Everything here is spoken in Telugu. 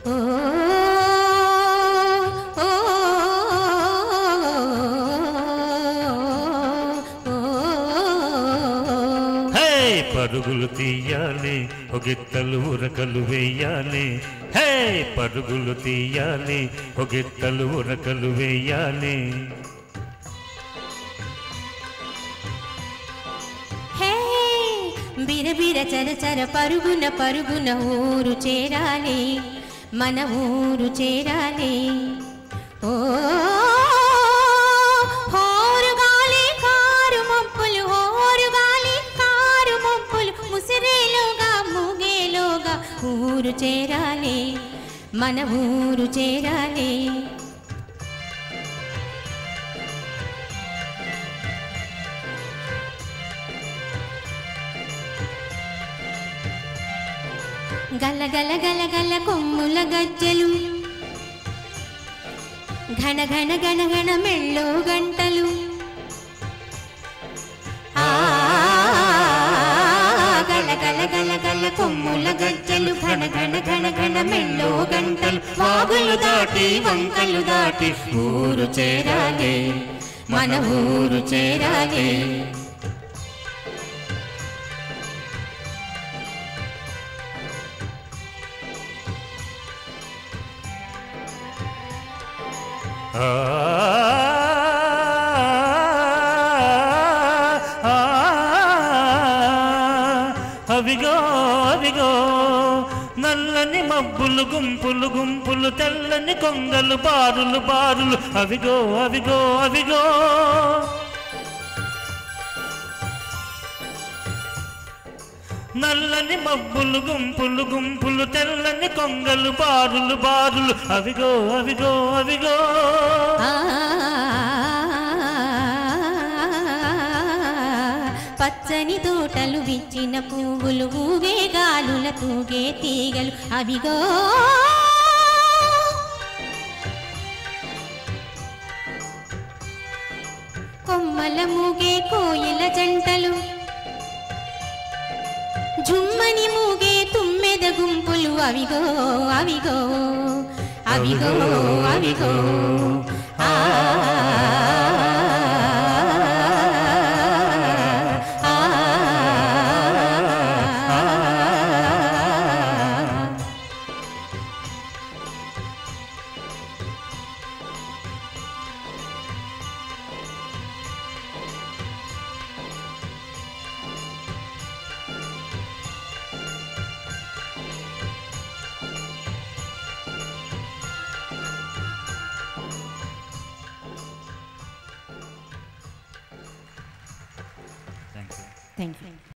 ఓ ఓ హే పరుగులు తీయాలి ఒగిత్తలు ఉరకలు వేయాలి హే పరుగులు తీయాలి ఒగిత్తలు ఉరకలు వేయాలి హే బిరబిర చర చర పరుగున పరుగున ఊరు చేరాలి మన ఊరు చేరాలి ఓ హోరుగాలి కారు మబ్బులు హోరుగాలి కారు మబ్బులు ముసిరేలోగా మూగేలోగా ఊరు చేరాలి మన ఊరు చేరాలి గల గల గల గల కొమ్ముల గజ్జలు ఘన ఘన ఘన ఘన మెళ్ళో గంటలు ఆ, గల గల గల గల కొమ్ముల గజ్జలు ఘన ఘన ఘన ఘన మెళ్ళో గంటలు వాగులు దాటి వంకలు దాటి ఊరు చేరాలి మన ఊరు చేరాలి ఆ, ఆ, అవిగో అవిగో నల్లని మబ్బులు గుంపులు గుంపులు తెల్లని కొంగలు బారులు బారులు అవిగో అవిగో అవిగో నల్లని మబ్బులు గుంపులు గుంపులు తెల్లని కొంగలు బారులు బారులు అవిగో అవిగో అవిగో ఆ, పచ్చని తోటలు విచ్చిన పువ్వులు ఊగే గాలుల తూగే తీగలు అవిగో కొమ్మల మూగే కోయిల జంటలు జుమ్మని మూగే తుమ్మెద గుంపులు అవిగో అవిగో అవిగో అవిగో ఆ ఆ, ఆ. Thank you thank you